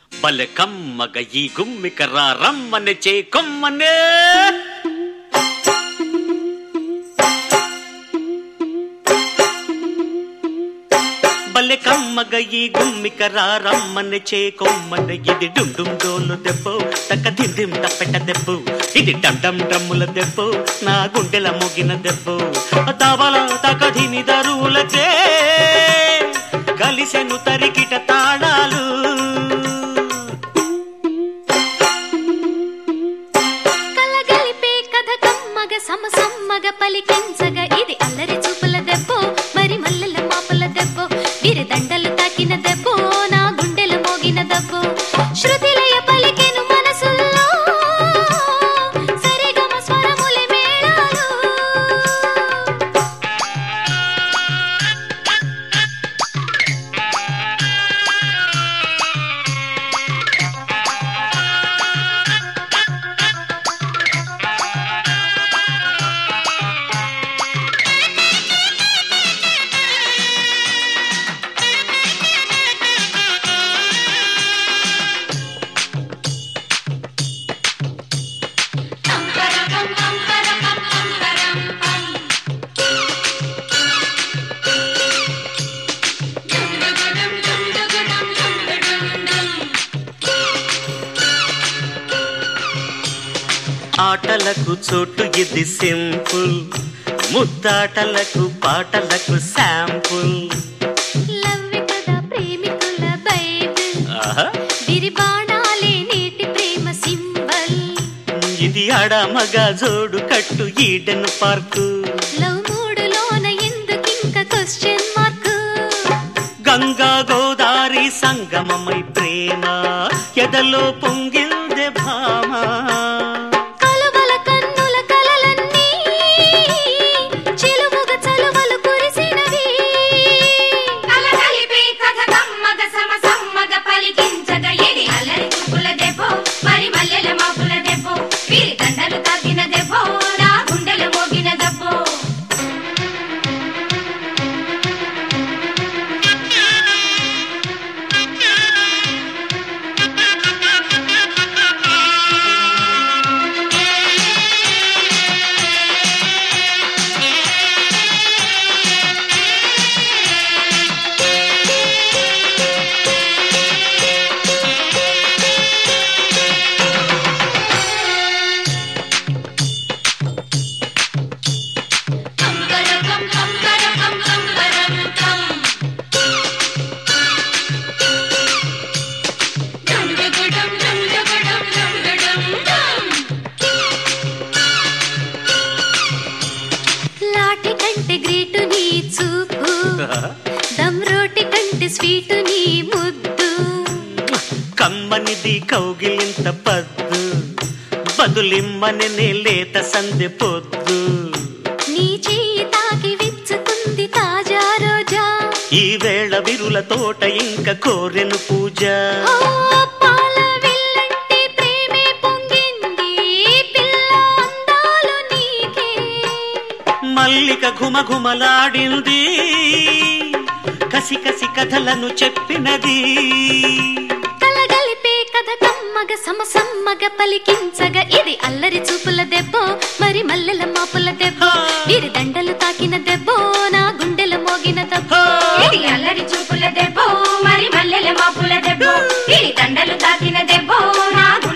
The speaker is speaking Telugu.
బలె కమ్మగ ఈ గుమ్మిక రా రమ్మని చే కొమ్మనే బలె కమ్మగ ఈ గుమ్మిక రా రమ్మని చే కొమ్మని ఇది డుండుం డోలు దెబ్బో తక్క దిందిం తప్పెట దెబ్బు ఇది డమ్ డమ్ డ్రమ్ముల దెబ్బో నా గుండెల మోగిన దెబ్బో తవల తకధిని దరువులకే కలిసెను తరికిట తాళాలు కలగలిపే కథ కమ్మగ సమ సమ్మగ పలికించగ ఇది అల్లరి చూపుల దెబ్బో మరి మల్లెల మాపుల దెబ్బో వీరి దండలు తాకిన దెబ్బో నా గుండెల మోగిన దెబ్బో శృతిలయ పలికెను మనసుల్లో సరిగమ స్వరములే మేళాలు ఆటలకు చోటు ఇది సింపుల్ ముద్దాటలకు పాటలకు శాంపుల్ లవ్వి కదా ప్రేమికుల బైబిల్ ఆహా విరి బాణాలే నేటి ప్రేమ సింబల్ ఇది అడమగ జోడు కట్టు ఈడెన్ పార్కు లవ్ మూడులోన ఎందుకింక క్వశ్చన్ మార్క్ గంగా గోదారి సంగమమై ప్రేమ ఎదలో పొంగిల్దె భామ కలువల కన్నుల కలలన్నీ చిలుముగ చలువలు కురిసినవి కలగలిపే కథ కమ్మగ సమ సమ్మగ పలికించగ ఇది అల్లరి చూపుల దెబ్బో మరి మల్లెల మాపుల దెబ్బో వీరి దండలు తాకిన దెబ్బో నా గుండెల మోగిన దెబ్బో కంకరకం కంకరకం కంకరకం డుండుగుడుం డుండుగుడుం డుండుడుం డుం లాటి కంటే గ్రేటు నీ చూపు దమ్ రోటి కంటే స్వీటు నీ ముద్దు కమ్మనిది కౌగిలింత పద్దు బదులిమ్మని లేత సందె పొద్దు నీ చెయ్యి తాకి విచ్చుకుంది తాజా రోజా ఈ వేళ విరుల తోట ఇంక కోరెను పూజ ఓ పాల విల్లంటి ప్రేమే పొంగింది పిల్ల అందాలు నీకే మల్లిక ఘుమఘుమలాడింది కసి కసి కథలను చెప్పినది కలగలిపే కథ కమ్మగ సమ సమ్మగ పలికించగ ఇది అల్లరి చూపుల దెబ్బో మరి మల్లెల మాపుల దెబ్బో వీరి దండలు తాకిన దెబ్బో నా గుండెల మోగిన దెబ్బో ఇది అల్లరి చూపుల దెబ్బో మరి మల్లెల మాపుల దెబ్బో ఇది దండలు తాకిన దెబ్బో నా